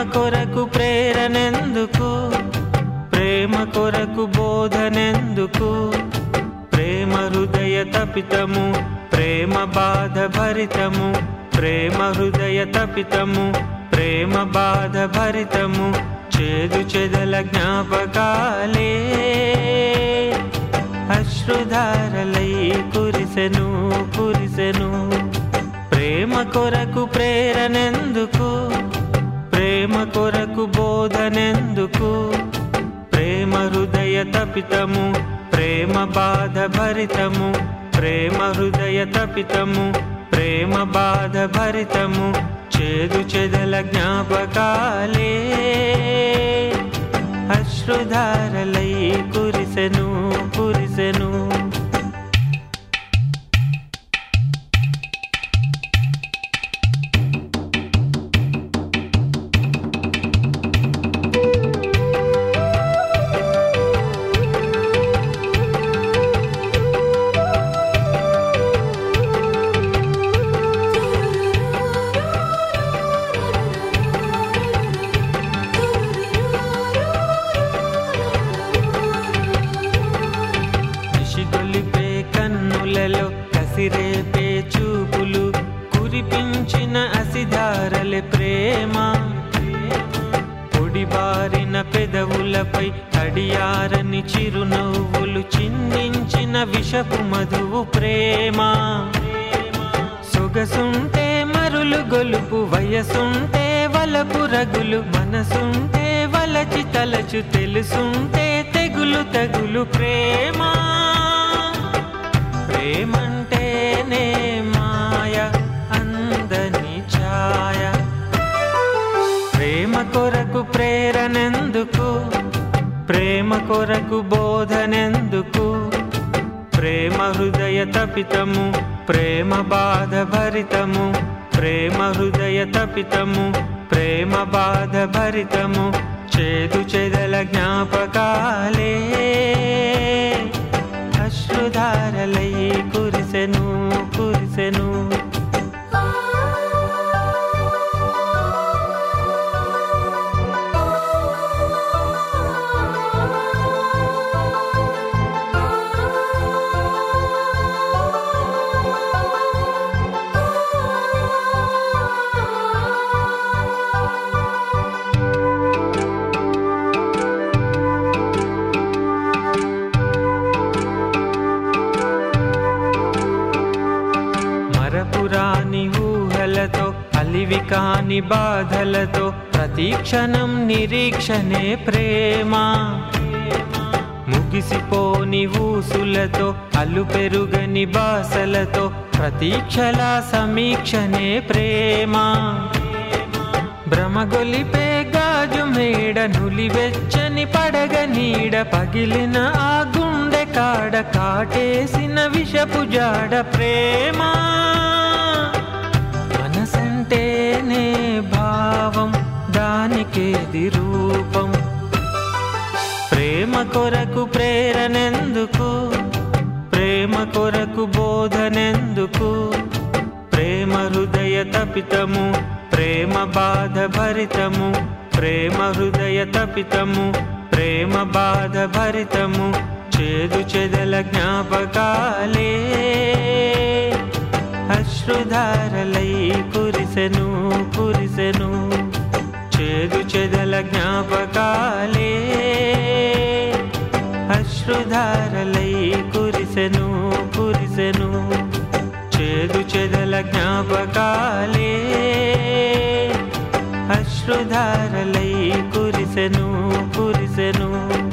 కొరకు ప్రేరణెందుకు ప్రేమ కొరకు బోధనెందుకు ప్రేమ హృదయ తపితము ప్రేమ బాధ భరితము ప్రేమ హృదయ తపితము ప్రేమ బాధ భరితము చేదు చెదల జ్ఞాపకాలే అశ్రుధారలై కురిసెను కురిసెను ప్రేమ కొరకు ప్రేరణెందుకు ప్రేమ కొరకు బోధనెందుకు ప్రేమ హృదయ తపితము ప్రేమ బాధ భరితము ప్రేమ హృదయ తపితము ప్రేమ బాధ భరితము చేదు చెదల జ్ఞాపకాలే అశ్రుధారలై కురిసెను కురిసెను నిషిగొలిపే కన్నులలో కసిరేపే చూపులు కురిపించిన అసిధారలే ప్రేమ పొడిబారిన పెదవులపై తడియారని చిరునవ్వులు చిందించిన విషపు మధువు ప్రేమ సొగసుంటే మరులు గొలుపు వయసుంటే వలపు రగులు మనసుంటే వలచి తలచు తెలుసుంటే తెగులు తగులు ప్రేమ ప్రేమంటేనే మాయ అందని ఛాయ ప్రేమ కొరకు ప్రేరణెందుకు ప్రేమ కొరకు బోధనెందుకు ప్రేమ హృదయ తపితము ప్రేమ బాధ భరితము ప్రేమ హృదయ తపితము ప్రేమ బాధ భరితము చేదు చెదల జ్ఞాపకాలే అశ్రుధారలై కురిసెను కురిసెను మరపురాని ఊహలతో అలివి కాని బాధలతో ప్రతీక్షణం నిరీక్షణే ప్రేమ ముగిసిపోని ఊసులతో అల్లు పెరుగని బాసలతో ప్రతీక్షల సమీక్షనే ప్రేమ భ్రమగొలిపే గాజు మేడ నులివెచ్చని పడగ నీడ పగిలిన ఆ గుండె కాడ కాటేసిన విషపు జాడ ప్రేమ మనసంటేనే భావం దానికేది రూపం ప్రేమ కొరకు ప్రేరణెందుకు ప్రేమ కొరకు బోధనెందుకు ప్రేమ హృదయ తపితము ప్రేమ బాధ భరితము ప్రేమ హృదయ తపితము ప్రేమ బాధ భరితము చేదు చెదల జ్ఞాపకాలే అశ్రుధారలై కురిసెను కురిసెను చేదు చెదల జ్ఞాపకాలే అశ్రుధారలై కురిసెను కురిసెను చేదు చెదల జ్ఞాపకాలే అశ్రుధారలై కురిసెను కురిసెను